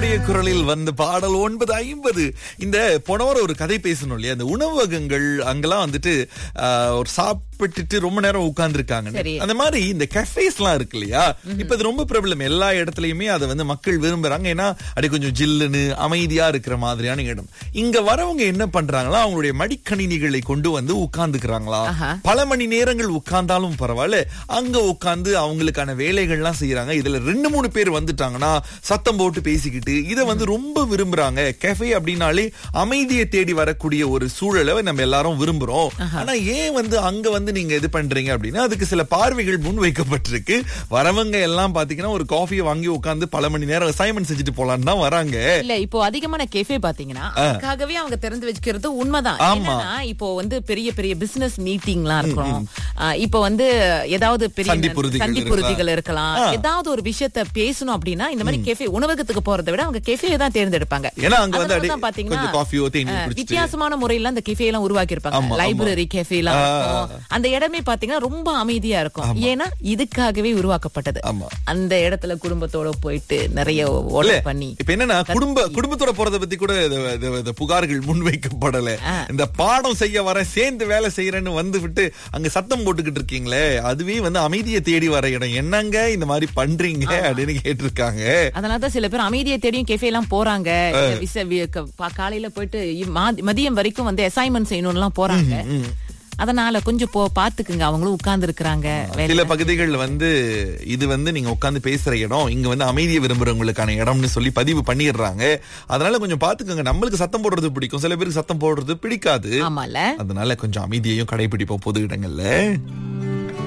சித்ராவுடைய குரலில் வந்த பாடல் ஒன்பது ஐம்பது இந்த போனவர ஒரு கதை பேசணும் இல்லையா அந்த உணவகங்கள் அங்கெல்லாம் வந்துட்டு ஆஹ், ஒரு சாப்பிட்டுட்டு ரொம்ப நேரம் உட்கார்ந்துருக்காங்க சரி. அந்த மாதிரி இந்த கஃபேஸ் எல்லாம் இருக்கு இல்லையா இப்ப இது ரொம்ப பிரபலம் எல்லா இடத்துலயுமே அதை வந்து மக்கள் விரும்புறாங்க ஏன்னா அது கொஞ்சம் ஜில்லுன்னு அமைதியா இருக்கிற மாதிரியான இடம் இங்க வரவங்க என்ன பண்றாங்களா அவங்களுடைய மடிக்கணினிகளை கொண்டு வந்து உட்கார்ந்துக்கிறாங்களா ஆஹா. பல மணி நேரங்கள் உட்கார்ந்தாலும் பரவாயில்ல அங்க உட்கார்ந்து அவங்களுக்கான வேலைகள்லாம் செய்யறாங்க இதுல ரெண்டு மூணு பேர் வந்துட்டாங்கன்னா சத்தம் போட்டு பேசிக்கிட்டு இத வந்து ரொம்ப விரும்புறாங்க கெஃபே அப்படின்னாலே அமைதியை தேடி வரக்கூடிய ஒரு சூழலை நம்ம எல்லாரும் விரும்புறோம் ஆனா ஏன் வந்து அங்க வந்து நீங்க இது பண்றீங்க அப்படின்னா அதுக்கு சில பார்வைகள் முன் வைக்கப்பட்டிருக்கு வரவங்க எல்லாம் பாத்தீங்கன்னா ஒரு காஃபியை வாங்கி உட்கார்ந்து பல மணி நேரம் அசைன்மெண்ட் செஞ்சுட்டு போலான்னு தான் வராங்க இல்ல இப்போ அதிகமான கெஃபே பாத்தீங்கன்னா அதுக்காகவே அவங்க திறந்து வச்சுக்கிறது உண்மைதான் ஆமா. என்னன்னா இப்போ வந்து பெரிய பெரிய பிசினஸ் மீட்டிங்லாம் இருக்கும் ஆஹ் இப்போ வந்து ஏதாவது பெரிய சந்திப்புறுதிகள் சந்திப்புறுதிகள் இருக்கலாம் ஏதாவது ஒரு விஷயத்த பேசணும் அப்படின்னா இந்த மாதிரி கெஃபே உணவகத்துக்கு போறதை விட அவங்க கெஃபே தான் தேர்ந்தெடுப்பாங்க ஏன்னா அங்க வந்து அதனால அப்படியே தான் பாத்தீங்கன்னா கொஞ்சம் காஃபியோ தேநீர் ஆஹ், குடிச்சிட்டு வித்தியாசமான முறையில அந்த கெஃபே எல்லாம் உருவாக்கி ஆமா, இருப்பாங்க ஆமா. லைப்ரரி கெஃபே எல்லாம் ஆ. இருக்கும். அந்த இடமே பாத்தீங்கன்னா ரொம்ப அமைதியா இருக்கும் ஏன்னா இதுக்காகவே உருவாக்கப்பட்டது ஆமா. அந்த இடத்துல குடும்பத்தோட போயிட்டு நிறைய இல்ல, ஓர்டர் பண்ணி இப்ப என்னன்னா குடும்ப குடும்பத்தோட போறத பத்தி கூட இது- இது- இது புகார்கள் முன்வைக்கப்படல இந்த பாடம் செய்ய வர சேர்ந்து வேலை செய்யறேன்னு வந்து விட்டு அங்க சத்தம் போட்டுக்கிட்டு இருக்கீங்களே அதுவே வந்து அமைதியை தேடி வர இடம் என்னங்க இந்த மாதிரி பண்றீங்க அப்படின்னு கேட்டிருக்காங்க அதனாலதான் சில பேர் அமைதியை தேடியும் கெஃபே எல்லாம் போறாங்க இல்ல விச- வி- க- பா- காலையில போயிட்டு இ- மா- மதியம் வரைக்கும் வந்து அசைன்மெண்ட் செய்யணும் எல்லாம் போறாங்க அதனால கொஞ்சம் போ பாத்துக்குங்க அவங்களும் உட்கார்ந்து இருக்கிறாங்க சில பகுதிகள்ல வந்து இது வந்து நீங்க உட்கார்ந்து பேசுற இடம் இங்க வந்து அமைதியை விரும்புறவங்களுக்கான இடம்னு சொல்லி பதிவு பண்ணிடுறாங்க அதனால கொஞ்சம் பாத்துக்கோங்க நம்மளுக்கு சத்தம் போடுறது பிடிக்கும் சில பேருக்கு சத்தம் போடுறது பிடிக்காது ஆமால அதனால கொஞ்சம் அமைதியையும் கடைபிடிப்போம் பொது இடங்கள்ல